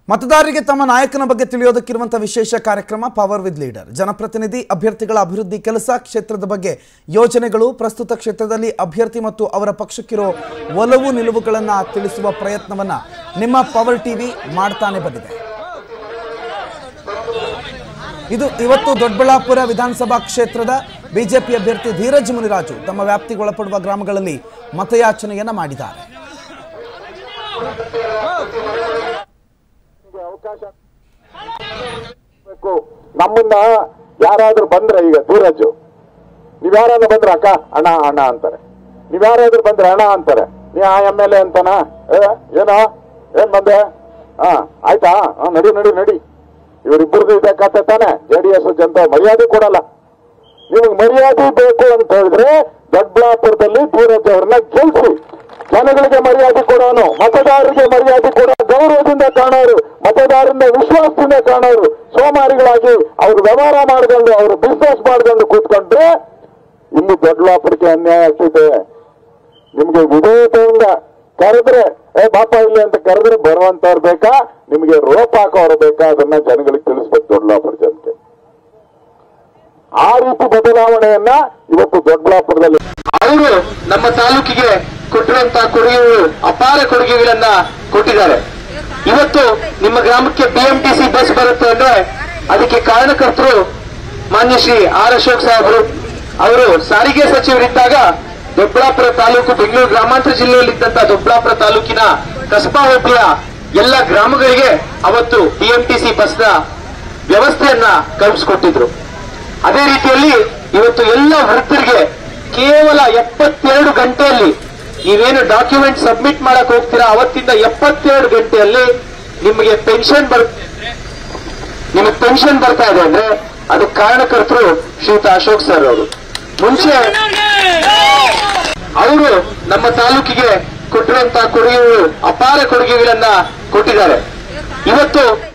ಮತದಾರರಿಗೆ ತಮ್ಮ ನಾಯಕನ ಬಗ್ಗೆ ತಿಳಿಯೋದಕ್ಕಿರುವಂಥ ವಿಶೇಷ ಕಾರ್ಯಕ್ರಮ ಪವರ್ ವಿತ್ ಲೀಡರ್ ಜನಪ್ರತಿನಿಧಿ ಅಭ್ಯರ್ಥಿಗಳ ಅಭಿವೃದ್ಧಿ ಕೆಲಸ ಕ್ಷೇತ್ರದ ಬಗ್ಗೆ ಯೋಜನೆಗಳು ಪ್ರಸ್ತುತ ಕ್ಷೇತ್ರದಲ್ಲಿ ಅಭ್ಯರ್ಥಿ ಮತ್ತು ಅವರ ಪಕ್ಷಕ್ಕಿರೋ ಒಲವು ನಿಲುವುಗಳನ್ನು ತಿಳಿಸುವ ಪ್ರಯತ್ನವನ್ನ ನಿಮ್ಮ ಪವರ್ ಟಿವಿ ಮಾಡ್ತಾನೆ ಬಂದಿದೆ ಇದು ಇವತ್ತು ದೊಡ್ಡಬಳ್ಳಾಪುರ ವಿಧಾನಸಭಾ ಕ್ಷೇತ್ರದ ಬಿಜೆಪಿ ಅಭ್ಯರ್ಥಿ ಧೀರಜ್ ಮುನಿರಾಜು ತಮ್ಮ ವ್ಯಾಪ್ತಿಗೊಳಪಡುವ ಗ್ರಾಮಗಳಲ್ಲಿ ಮತಯಾಚನೆಯನ್ನ ಮಾಡಿದ್ದಾರೆ ಅವಕಾಶ ಬೇಕು. ನಮ್ಮನ್ನ ಯಾರಾದ್ರೂ ಬಂದ್ರೆ ಈಗ ಧೀರಜ್ ನೀವ್ ಯಾರಾದ್ರೂ ಬಂದ್ರೆ ಅಕ್ಕ ಅಣ್ಣ ಅಣ್ಣ ಅಂತಾರೆ ನೀವ್ ಯಾರಾದ್ರೂ ಬಂದ್ರೆ ಅಣ್ಣ ಅಂತಾರೆ ನೀ ಆ ಎಮ್ ಎಲ್ ಎ ಅಂತಾನ ಏ ಏನೋ ಏನ್ ಬಂದೆ ಹಾ ಆಯ್ತಾ ಹಾ ನಡಿ ನಡಿ ನಡಿ ಇವರಿಬ್ಬರದು ಇದೆ ಕತೆ ತಾನೆ ಜೆ ಡಿ ಎಸ್ ಜನತೆ ಮರ್ಯಾದೆ ಕೊಡಲ್ಲ ನಿಮಗೆ ಮರ್ಯಾದೆ ಬೇಕು ಅಂತ ಹೇಳಿದ್ರೆ ದೊಡ್ಡಬಳ್ಳಾಪುರದಲ್ಲಿ ಧೀರಜ್ ಅವ್ರನ್ನ ಗೆಲ್ಸಿ ಜನಗಳಿಗೆ ಮರ್ಯಾದೆ ಕೊಡೋನು ಮತದಾರರಿಗೆ ಮರ್ಯಾದೆ ಕೊಡೋ ಗೌರವದಿಂದ ಕಾಣೋರು ಮತದಾರರಿಂದ ವಿಶ್ವಾಸದಿಂದ ಕಾಣೋರು ಸೋಮಾರಿಗಳಾಗಿ ಅವ್ರು ವ್ಯವಹಾರ ಮಾಡ್ಕೊಂಡು ಅವ್ರು ಬಿಸ್ನೆಸ್ ಮಾಡ್ಕೊಂಡು ಕೂತ್ಕೊಂಡ್ರೆ ಇಲ್ಲಿ ದೊಡ್ಡಬಳ್ಳಾಪುರಕ್ಕೆ ಅನ್ಯಾಯ ಆಗ್ತಿದೆ ನಿಮ್ಗೆ ವಿಧೇಯತೆಯಿಂದ ಕರೆದ್ರೆ ಏ ಬಾಪ ಇಲ್ಲಿ ಅಂತ ಕರೆದ್ರೆ ಬರುವಂತವ್ರು ಬೇಕಾ ನಿಮಗೆ ರೋಪ್ ಹಾಕೋರು ಬೇಕಾ ಅದನ್ನ ಜನಗಳಿಗೆ ತಿಳಿಸ್ಬೇಕು ದೊಡ್ಡಬಳ್ಳಾಪುರ ಜನತೆ ಆ ರೀತಿ ಬದಲಾವಣೆಯನ್ನ ಇವತ್ತು ದೊಡ್ಡಬಳ್ಳಾಪುರದಲ್ಲಿ ಅವರು ನಮ್ಮ ತಾಲೂಕಿಗೆ ಕೊಟ್ಟಿರುವಂತ ಕೊಡುಗೆಗಳು ಅಪಾರ ಕೊಡುಗೆಗಳನ್ನ ಕೊಟ್ಟಿದ್ದಾರೆ ಇವತ್ತು ನಿಮ್ಮ ಗ್ರಾಮಕ್ಕೆ ಬಿಎಂಟಿಸಿ ಬಸ್ ಬರುತ್ತೆ ಅಂದ್ರೆ ಅದಕ್ಕೆ ಕಾರಣಕರ್ತರು ಮಾನ್ಯ ಶ್ರೀ ಆರ್ ಅಶೋಕ್ ಸಾಹೇಬರು ಅವರು ಸಾರಿಗೆ ಸಚಿವರಿದ್ದಾಗ ದೊಡ್ಡಬಳ್ಳಾಪುರ ತಾಲೂಕು ಬೆಂಗಳೂರು ಗ್ರಾಮಾಂತರ ಜಿಲ್ಲೆಯಲ್ಲಿದ್ದಂತ ದೊಡ್ಡಬಳ್ಳಾಪುರ ತಾಲೂಕಿನ ಕಸ್ಬಾ ಹೋಬಳಿಯ ಎಲ್ಲ ಗ್ರಾಮಗಳಿಗೆ ಅವತ್ತು ಬಿಎಂಟಿಸಿ ಬಸ್ನ ವ್ಯವಸ್ಥೆಯನ್ನ ಕಲ್ಪಿಸಿಕೊಟ್ಟಿದ್ರು ಅದೇ ರೀತಿಯಲ್ಲಿ ಇವತ್ತು ಎಲ್ಲ ವೃತ್ತರಿಗೆ ಕೇವಲ ಎಪ್ಪತ್ತೆರಡು ಗಂಟೆಯಲ್ಲಿ ನೀವೇನು ಡಾಕ್ಯುಮೆಂಟ್ ಸಬ್ಮಿಟ್ ಮಾಡಕ್ ಹೋಗ್ತೀರಾ ಅವತ್ತಿಂದ ಎಪ್ಪತ್ತೆರಡು ಗಂಟೆಯಲ್ಲಿ ನಿಮಗೆ ಪೆನ್ಷನ್ ಬರ್ ನಿಮಗೆ ಪೆನ್ಷನ್ ಬರ್ತಾ ಇದೆ ಅಂದ್ರೆ ಅದಕ್ಕೆ ಕಾರಣಕರ್ತರು ಶ್ರೀಯುತ ಅಶೋಕ್ ಸರ್ ಅವರು ಮುಂಚೆ ಅವರು ನಮ್ಮ ತಾಲೂಕಿಗೆ ಕೊಟ್ಟಿರುವಂತಹ ಕೊಡುಗೆಗಳು ಅಪಾರ ಕೊಡುಗೆಗಳನ್ನ ಕೊಟ್ಟಿದ್ದಾರೆ ಇವತ್ತು